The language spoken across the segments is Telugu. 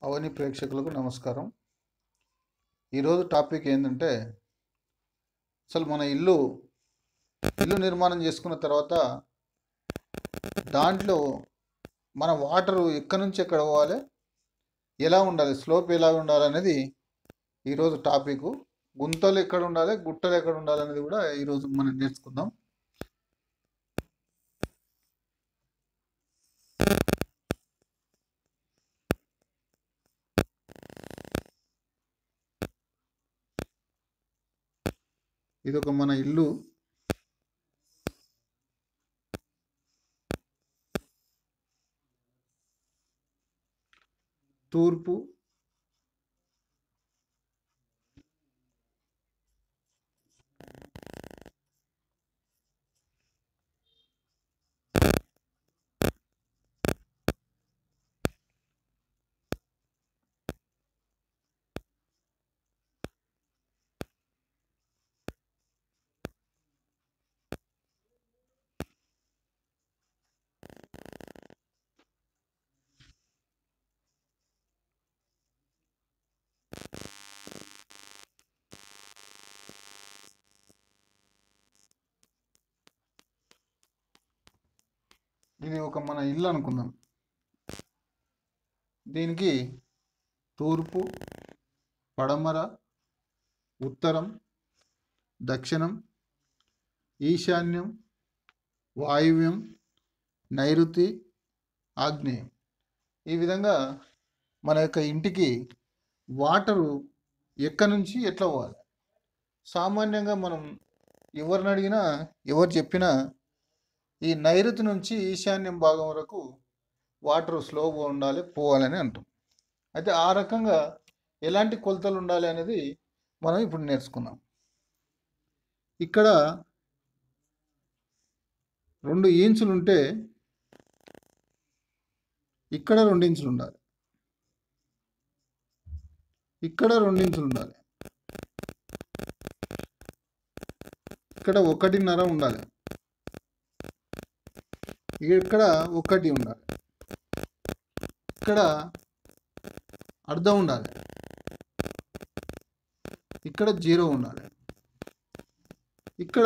అవని ప్రేక్షకులకు నమస్కారం ఈరోజు టాపిక్ ఏంటంటే అసలు మన ఇల్లు ఇల్లు నిర్మాణం చేసుకున్న తర్వాత దాంట్లో మన వాటరు ఎక్కడి నుంచి ఎక్కడ పోవాలి ఎలా ఉండాలి స్లోప్ ఎలా ఉండాలి అనేది ఈరోజు టాపిక్ గుంతలు ఎక్కడ ఉండాలి గుట్టలు ఎక్కడ ఉండాలి అనేది కూడా ఈరోజు మనం నేర్చుకుందాం ఇది ఒక మన ఇల్లు తూర్పు ఇది ఒక మన ఇల్లు అనుకుందాం దీనికి తూర్పు పడమర ఉత్తరం దక్షిణం ఈశాన్యం వాయువ్యం నైరుతి ఆగ్నేయం ఈ విధంగా మన యొక్క ఇంటికి వాటరు ఎక్కడి నుంచి ఎట్లా పోవాలి సామాన్యంగా మనం ఎవరిని అడిగినా ఎవరు చెప్పినా ఈ నైరుతి నుంచి ఈశాన్యం భాగం వరకు వాటర్ స్లోగా ఉండాలి పోవాలని అంటాం అయితే ఆ రకంగా ఎలాంటి కొలతలు ఉండాలి అనేది మనం ఇప్పుడు నేర్చుకుందాం ఇక్కడ రెండు ఇంచులు ఉంటే ఇక్కడ రెండు ఇంచులు ఉండాలి ఇక్కడ రెండు ఇంచులు ఉండాలి ఇక్కడ ఒకటిన్నర ఉండాలి ఇక్కడ ఒకటి ఉండాలి ఇక్కడ అర్ధం ఉండాలి ఇక్కడ జీరో ఉండాలి ఇక్కడ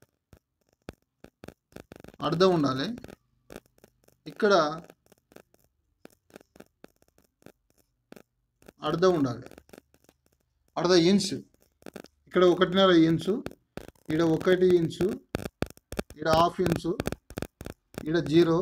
అర్ధం ఉండాలి ఇక్కడ అర్ధం ఉండాలి అర్ధ ఇంచు ఇక్కడ ఒకటిన్నర ఇంచు ఇక్కడ ఒకటి ఇంచు ఇక్కడ హాఫ్ ఇంచు ఇక్కడ జీరో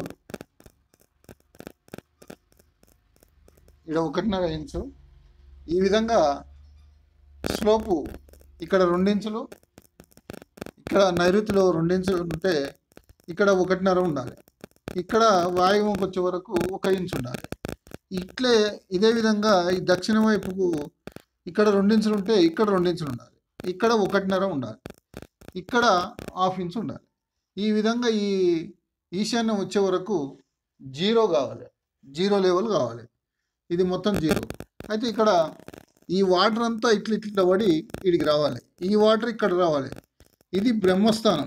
ఇక్కడ ఒకటిన్నర ఇంచు ఈ విధంగా స్లోపు ఇక్కడ రెండించులు ఇక్కడ నైరుతిలో రెండించులు ఉంటే ఇక్కడ ఒకటిన్నర ఉండాలి ఇక్కడ వాయువుకి వచ్చే వరకు ఒక ఇంచు ఉండాలి ఇట్లే ఇదే విధంగా ఈ దక్షిణ వైపుకు ఇక్కడ రెండించులు ఉంటే ఇక్కడ రెండించులు ఉండాలి ఇక్కడ ఒకటిన్నర ఉండాలి ఇక్కడ హాఫ్ ఇంచు ఉండాలి ఈ విధంగా ఈ ఈశాన్యం వచ్చే వరకు జీరో కావాలి జీరో లెవెల్ కావాలి ఇది మొత్తం జీరో అయితే ఇక్కడ ఈ వాటర్ అంతా ఇట్లా ఇట్లా పడి ఇడికి రావాలి ఈ వాటర్ ఇక్కడ రావాలి ఇది బ్రహ్మస్థానం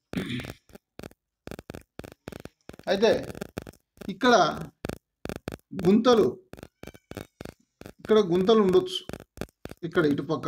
అయితే ఇక్కడ గుంతలు ఇక్కడ గుంతలు ఉండొచ్చు ఇక్కడ ఇటుపక్క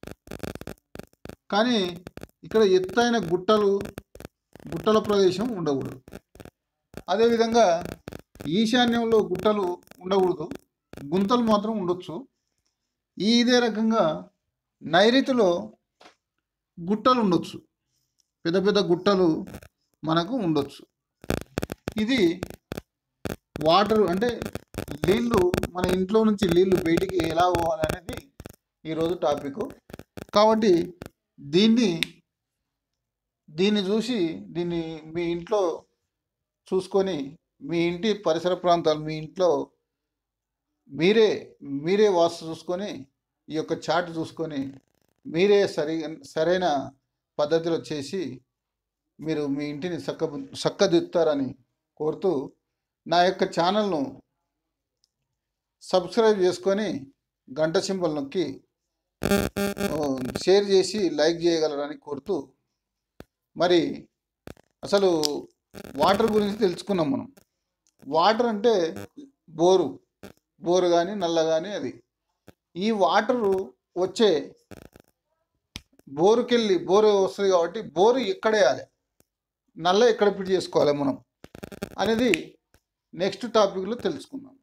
కానీ ఇక్కడ ఎత్తైన గుట్టలు గుట్టల ప్రదేశం ఉండకూడదు అదేవిధంగా ఈశాన్యంలో గుట్టలు ఉండకూడదు గుంతలు మాత్రం ఉండొచ్చు ఈ ఇదే రకంగా నైరుతిలో గుట్టలు ఉండొచ్చు పెద్ద పెద్ద గుట్టలు మనకు ఉండొచ్చు ఇది వాటర్ అంటే నీళ్ళు మన ఇంట్లో నుంచి నీళ్ళు బయటికి ఎలా పోవాలి అనేది ఈరోజు టాపిక్ కాబట్టి దీన్ని దీన్ని చూసి దీన్ని మీ ఇంట్లో చూసుకొని మీ ఇంటి పరిసర ప్రాంతాలు మీ ఇంట్లో మీరే మీరే వాస్తు చూసుకొని ఈ యొక్క చార్ట్ చూసుకొని మీరే సరి సరైన పద్ధతిలో చేసి మీరు మీ ఇంటిని చక్క చక్కదిద్దుతారని కోరుతూ నా యొక్క ఛానల్ను సబ్స్క్రైబ్ చేసుకొని గంట సింబల్ నొక్కి ఓ, షేర్ చేసి లైక్ చేయగలరని కోరుతూ మరి అసలు వాటర్ గురించి తెలుసుకున్నాం మనం వాటర్ అంటే బోరు బోరు కానీ నల్ల కానీ అది ఈ వాటరు వచ్చే బోరుకెళ్ళి బోరు వస్తుంది కాబట్టి బోరు ఎక్కడ వేయాలి నల్ల ఎక్కడ ఫిట్ చేసుకోవాలి మనం అనేది నెక్స్ట్ టాపిక్లో తెలుసుకుందాం